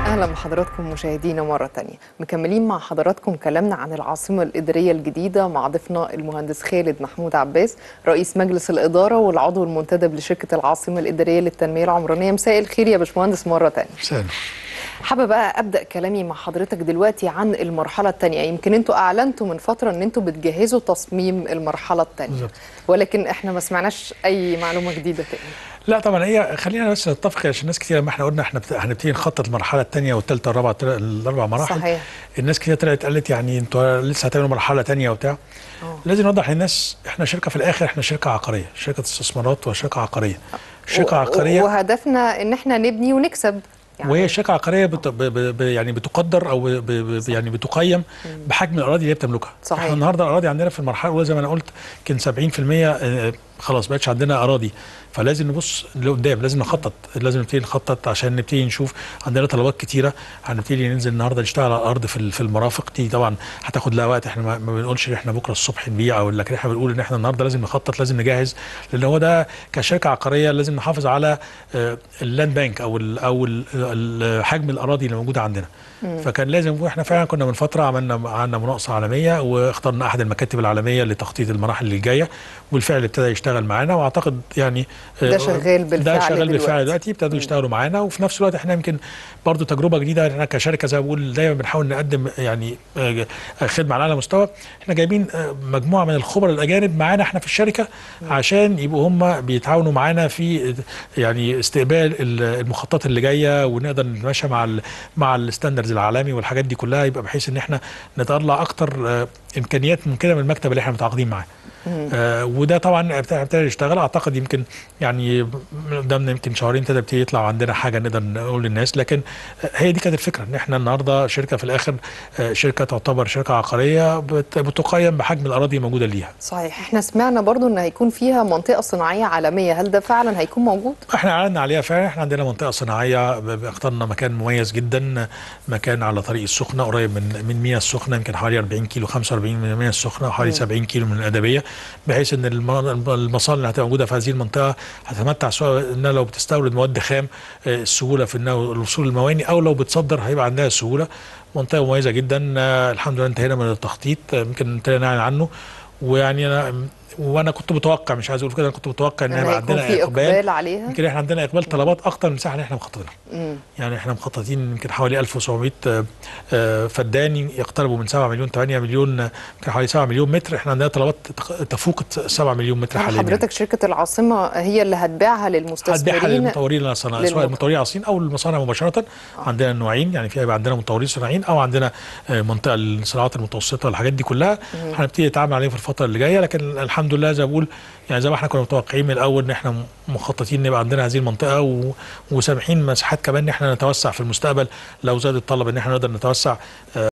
اهلا بحضراتكم مشاهدينا مره تانية مكملين مع حضراتكم كلامنا عن العاصمه الاداريه الجديده مع ضيفنا المهندس خالد محمود عباس رئيس مجلس الاداره والعضو المنتدب لشركه العاصمه الاداريه للتنميه العمرانيه مساء الخير يا باشمهندس مره تانية سهل حابه بقى ابدا كلامي مع حضرتك دلوقتي عن المرحله الثانيه يمكن انتوا اعلنتوا من فتره ان انتوا بتجهزوا تصميم المرحله الثانيه بالظبط. ولكن احنا ما سمعناش اي معلومه جديده تاني لا طبعا هي خلينا بس نتفق عشان ناس كتير لما احنا قلنا احنا بت- هنبتدي نخطط المرحله الثانيه والثالثه والرابعه والتل- الاربع مراحل صحيح. الناس كتير طلعت قالت يعني انتوا لسه هتعملوا مرحله ثانيه وبتاع أوه. لازم نوضح للناس احنا شركه في الاخر احنا شركه عقاريه شركه استثمارات وشركه عقاريه شركه و- عقاريه وهدفنا ان احنا نبني ونكسب يعني وهي شركه عقاريه بت... ب... ب... ب... يعني بتقدر او ب... ب... ب... يعني بتقيم بحجم الاراضي اللي هي بتملكها صحيح. احنا النهارده الاراضي عندنا في المرحله الاولى زي ما انا قلت كان 70% آه، خلاص بقتش عندنا اراضي فلازم نبص لقدام لازم نخطط لازم نبتدي نخطط عشان نبتدي نشوف عندنا طلبات كتيره هنبتدي ننزل النهارده نشتغل على الارض في ال- في المرافق دي طبعا هتاخد لها وقت احنا ما ما بنقولش ان احنا بكره الصبح نبيع او لكن احنا بنقول ان احنا النهارده لازم نخطط لازم نجهز لان هو ده كشركه عقاريه لازم نحافظ على آه، اللاند بانك او ال او ال- ال- حجم الاراضي اللي موجوده عندنا فكان لازم واحنا فعلا كنا من فتره عملنا عملنا مناقصه عالميه واخترنا احد المكاتب العالميه لتخطيط المراحل اللي جايه وبالفعل ابتدى يشتغل معانا واعتقد يعني آه، ده شغال بالفعل ده شغال بالفعل دلوقتي. دلوقتي ابتدوا يشتغلوا معانا وفي نفس الوقت احنا يمكن برضو تجربه جديده احنا كشركه زي ما بقول دايما بنحاول نقدم يعني آه، خدمه على اعلى مستوى احنا جايبين آه، مجموعه من الخبراء الاجانب معانا احنا في الشركه عشان يبقوا هم بيتعاونوا معانا في آه، يعني استقبال ال- المخططات اللي جايه ونقدر نتماشى مع ال مع الستاندرز العالمي والحاجات دي كلها يبقى بحيث ان احنا نطلع اكتر آه، امكانيات ممكنه من المكتب اللي احنا متعاقدين معاه آه وده طبعا ابتدى ابتدى يشتغل اعتقد يمكن يعني من قدامنا يمكن شهرين ثلاثه ابتدي يطلع عندنا حاجه نقدر نقول للناس لكن آه، هي دي كانت الفكره ان احنا النهارده شركه في الاخر آه، شركه تعتبر شركه عقاريه بت- بتقيم بحجم الاراضي الموجوده ليها صحيح احنا سمعنا برضو ان هيكون فيها منطقه صناعيه عالميه هل ده فعلا هيكون موجود احنا اعلنا عليها فعلا احنا عندنا منطقه صناعيه ب- ب- اخترنا مكان مميز جدا مكان على طريق السخنه قريب من من مياه السخنه يمكن حوالي 40 كيلو 45 من مياه السخنه وحوالي 70 كيلو من الادبيه بحيث ان الم- المصانع اللي هتبقى موجوده في هذه المنطقه هتتمتع سواء انها لو بتستورد مواد خام آه، السهوله في انها الوصول المواني او لو بتصدر هيبقى عندها السهوله منطقه مميزه جدا آه، الحمد لله انتهينا من التخطيط آه، يمكن انتهينا نعلن عنه ويعني انا وانا كنت متوقع مش عايز اقول كده انا كنت متوقع ان ان هيبقى هيكون عندنا في اقبال اقبال عليها يمكن احنا عندنا اقبال طلبات اكتر من المساحه اللي احنا مخططينها مم. يعني احنا مخططين يمكن حوالي 1700 آه، آه، فدان يقتربوا من 7 مليون 8 مليون آه، يمكن حوالي 7 مليون متر احنا عندنا طلبات تخ- تفوق 7 مليون متر هل حاليا حضرتك شركه العاصمه هي اللي هتبيعها هتبيعها للمستثمرين للمطورين الصناعيين سواء للمط- المطورين العاصين او المصانع مباشره عندنا النوعين يعني في هيبقى عندنا مطورين صناعيين او عندنا آه، منطقه الصناعات المتوسطه والحاجات دي كلها هنبتدي نتعامل عليها في الفتره اللي جايه لكن الحمد لله زي ما بقول يعني زي ما احنا كنا متوقعين من الاول ان احنا مخططين نبقى عندنا هذه المنطقه و... وسامحين مساحات كمان ان احنا نتوسع في المستقبل لو زاد الطلب ان احنا نقدر نتوسع آه،